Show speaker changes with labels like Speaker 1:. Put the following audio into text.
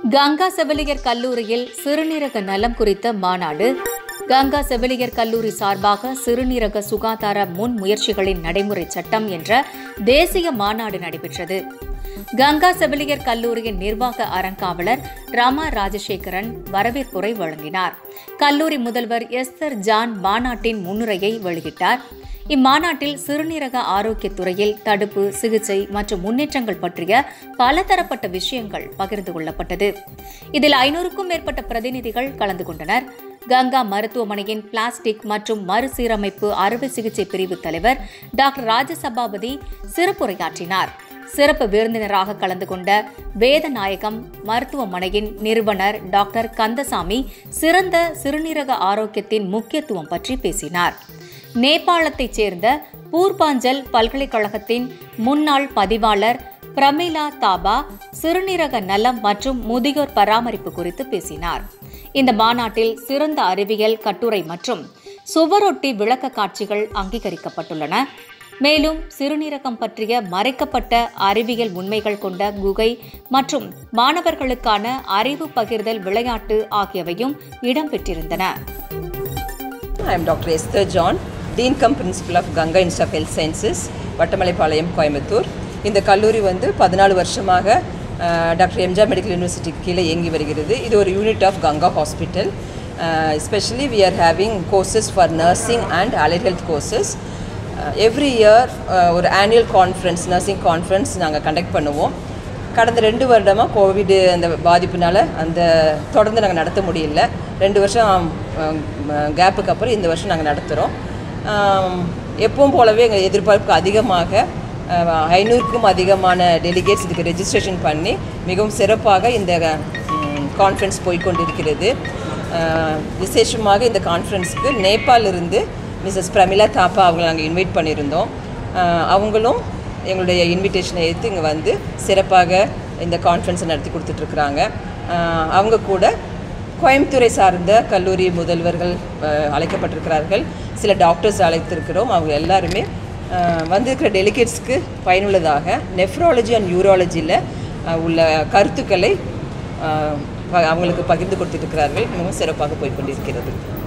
Speaker 1: கங்கா செவிலியர் கல்லூரியில் சிறுநீரக நலம் குறித்த மாநாடு கங்கா செவிலியர் கல்லூரி சார்பாக சிறுநீரக சுகாதார முன் முயற்சிகளின் நடைமுறை சட்டம் என்ற தேசிய மாநாடு நடைபெற்றது கங்கா செவிலியர் கல்லூரியின் நிர்வாக அறங்காவலர் ராமா ராஜசேகரன் வரவேற்புரை வழங்கினார் கல்லூரி முதல்வர் எஸ்தர் ஜான் மாநாட்டின் முன்னுரையை வெளியிட்டார் இம்மாநாட்டில் சிறுநீரக ஆரோக்கியத் துறையில் தடுப்பு சிகிச்சை மற்றும் முன்னேற்றங்கள் பற்றிய பலதரப்பட்ட விஷயங்கள் பகிர்ந்து கொள்ளப்பட்டது இதில் ஐநூறுக்கும் மேற்பட்ட பிரதிநிதிகள் கலந்து கொண்டனர் கங்கா மருத்துவமனையின் பிளாஸ்டிக் மற்றும் மறுசீரமைப்பு அறுவை சிகிச்சை பிரிவு தலைவர் டாக்டர் ராஜசபாபதி சிறப்புரையாற்றினார் சிறப்பு விருந்தினராக கலந்து கொண்ட வேதநாயகம் மருத்துவமனையின் நிறுவனர் டாக்டர் கந்தசாமி சிறந்த சிறுநீரக ஆரோக்கியத்தின் முக்கியத்துவம் பற்றி பேசினார் நேபாளத்தைச் சேர்ந்த பூர்பாஞ்சல் பல்கலைக்கழகத்தின் முன்னாள் பதிவாளர் பிரமிளா தாபா சிறுநீரக நலம் மற்றும் முதியோர் பராமரிப்பு குறித்து பேசினார் இந்த மாநாட்டில் சிறந்த அறிவியல் கட்டுரை மற்றும் சுவரொட்டி விளக்க காட்சிகள் அங்கீகரிக்கப்பட்டுள்ளன மேலும் சிறுநீரகம் பற்றிய மறைக்கப்பட்ட அறிவியல் உண்மைகள் கொண்ட குகை மற்றும் மாணவர்களுக்கான அறிவு பகிர்தல் விளையாட்டு ஆகியவையும் இடம்பெற்றிருந்தன
Speaker 2: I am Dr. Esther John, Dean cum Principal of Ganga Institute of Health Sciences, வட்டமலைப்பாளையம் Coimbatore இந்த கல்லூரி வந்து பதினாலு வருஷமாக டாக்டர் எம்ஜிஆர் மெடிக்கல் யூனிவர்சிட்டிக்கு கீழே இயங்கி வருகிறது இது ஒரு unit of Ganga hospital especially we are having courses for nursing and allied health courses every year ஒரு ஆனுவல் கான்ஃபரன்ஸ் நர்சிங் கான்ஃபரன்ஸ் நாங்கள் கண்டக்ட் பண்ணுவோம் கடந்த ரெண்டு வருடமாக கோவிடு அந்த பாதிப்புனால அந்த தொடர்ந்து நாங்கள் நடத்த முடியல ரெண்டு வருஷம் கேப்புக்கு அப்புறம் இந்த வருஷம் நாங்கள் நடத்துகிறோம் எப்பவும் போலவே எங்கள் எதிர்பார்ப்புக்கு அதிகமாக ஐநூறுக்கும் அதிகமான டெலிகேட்ஸ் இதுக்கு ரெஜிஸ்ட்ரேஷன் பண்ணி மிகவும் சிறப்பாக இந்த கான்ஃபரன்ஸ் போய்கொண்டிருக்கிறது விசேஷமாக இந்த கான்ஃபரன்ஸுக்கு நேபாளிலிருந்து மிஸ்ஸஸ் பிரமிளா தாப்பா அவங்களை நாங்கள் இன்வைட் பண்ணியிருந்தோம் அவங்களும் எங்களுடைய இன்விடேஷனை ஏற்று இங்கே வந்து சிறப்பாக இந்த கான்ஃபரன்ஸை நடத்தி கொடுத்துட்ருக்குறாங்க அவங்க கூட கோயம்புத்தூரை சார்ந்த கல்லூரி முதல்வர்கள் அழைக்கப்பட்டிருக்கிறார்கள் சில டாக்டர்ஸ் அழைத்திருக்கிறோம் அவங்க எல்லாருமே வந்திருக்கிற டெலிகேட்ஸ்க்கு பயனுள்ளதாக நெஃப்ராலஜி அண்ட் யூராலஜியில் உள்ள கருத்துக்களை அவங்களுக்கு பகிர்ந்து கொடுத்துருக்கிறார்கள் மிகவும் சிறப்பாக போய்கொண்டிருக்கிறது